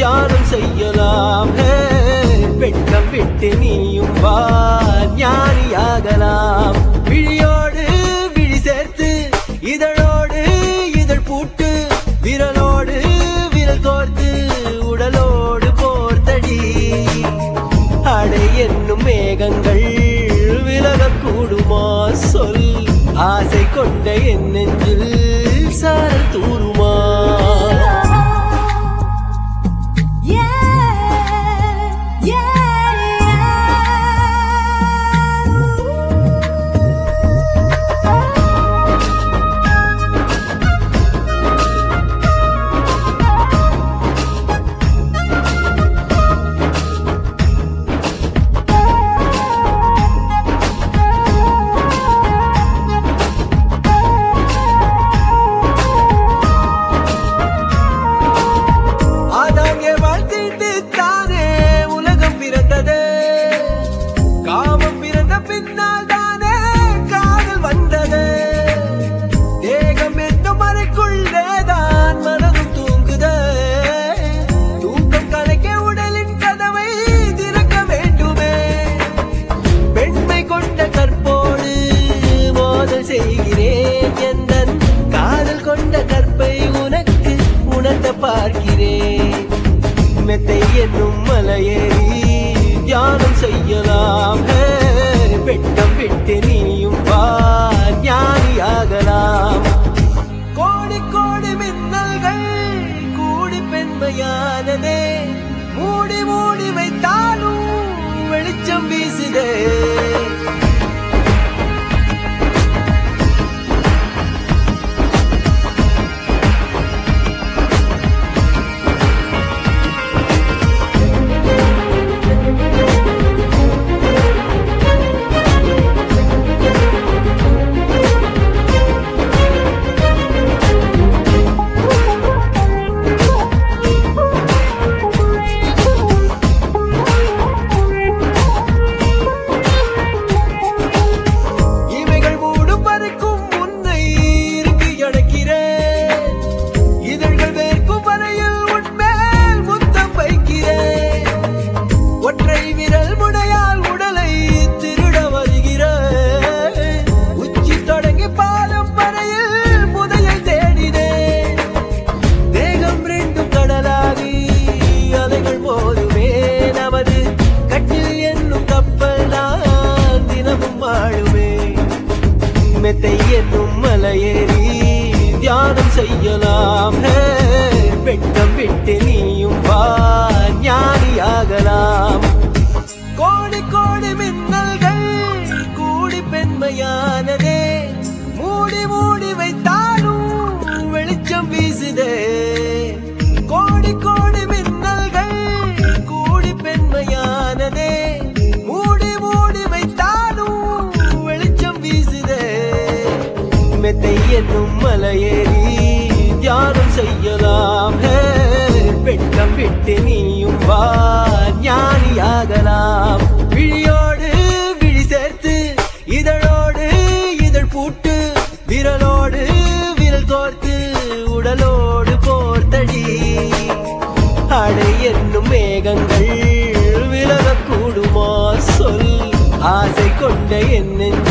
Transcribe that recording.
தியானம் செய்யலாம் ஹே, வெட்கம் விட்டு நீயும் வா ஞானியாகலாம் விழியோடு விழி சேர்த்து இதழோடு இதழ் பூட்டு விரலோடு விரல் கோர்த்து உடலோடு போர்த்தடி அடை என்னும் மேகங்கள் விலகக்கூடுமா சொல் ஆசை கொண்ட என் நெஞ்சில் சாரல் தூருமா Yeah, yeah, yeah. ஆதாம் ஏவாள் தீட்டு தானே உலகம் பிறந்தது காமம் பிறந்த பின்னால் தானே காதல் வந்தது தேகம் என்னும் அறைக்குள்ளேதான் மனதும் தூங்குது தூக்கம் கலைக்க உடலின் கதவை திறக்க வேண்டுமே பெண்மை கொண்ட கற்போடு மோதல் செய்கிறேன் எந்தன் காதல் கொண்ட கற்பை உனக்கு உணர்த்த பார்க்கிறேன் மெத்தை என்னும் மலையேறி தியானம் செய்யலாம் ஹே, வெட்கம் விட்டு நீயும் வா ஞானியாகலாம் கோடி கோடி மின்னல்கள் கூடி பெண்மையானதே மூடி மூடி வைத்தாலும் வெளிச்சம் வீசுதே இவைகள் மூடும் வரைக்கும் உன்னை இறுக்கி அடைக்கிறேன் இதழ்கள் வேர்க்கும் வரையில் உன்மேல் முத்தம் வைக்கிறேன் ஒற்றை விரல் முனையால் உடலை திருட வருகிறேன் உச்சி தொடங்கி பாதம் வரையில் புதையை தேடினேன் தேகம் ரெண்டும் கடலாகி அலைகள் போதுமே நமது கட்டில் என்னும் கப்பல் நான் தினமும் ஆளுமே மெத்தை என்னும் மலையேறி தியானம் செய்யலாம் ஹே, வெட்கம் விட்டு நீயும் வா ஞானியாகலாம் கோடி கோடி மின்னல்கள் கூடி பெண்மையானதே மூடி மூடி வைத்தாலும் வெளிச்சம் வீசுதே கோடி கோடி மின்னல்கள் கூடி பெண்மையானதே மூடி மூடி வைத்தாலும் வெளிச்சம் வீசுதே மெத்தை என்னும் மலையேறி தியானம் செய்யலாம் ஹே, வெட்கம் விட்டு நீயும் வா ஞானியாகலாம் விழியோடு விழி சேர்த்து இதழோடு இதழ் பூட்டு விரலோடு விரல் கோர்த்து உடலோடு போர்த்தடி அடை என்னும் மேகங்கள் விலகக்கூடுமா சொல் ஆசை கொண்ட என் நெஞ்சு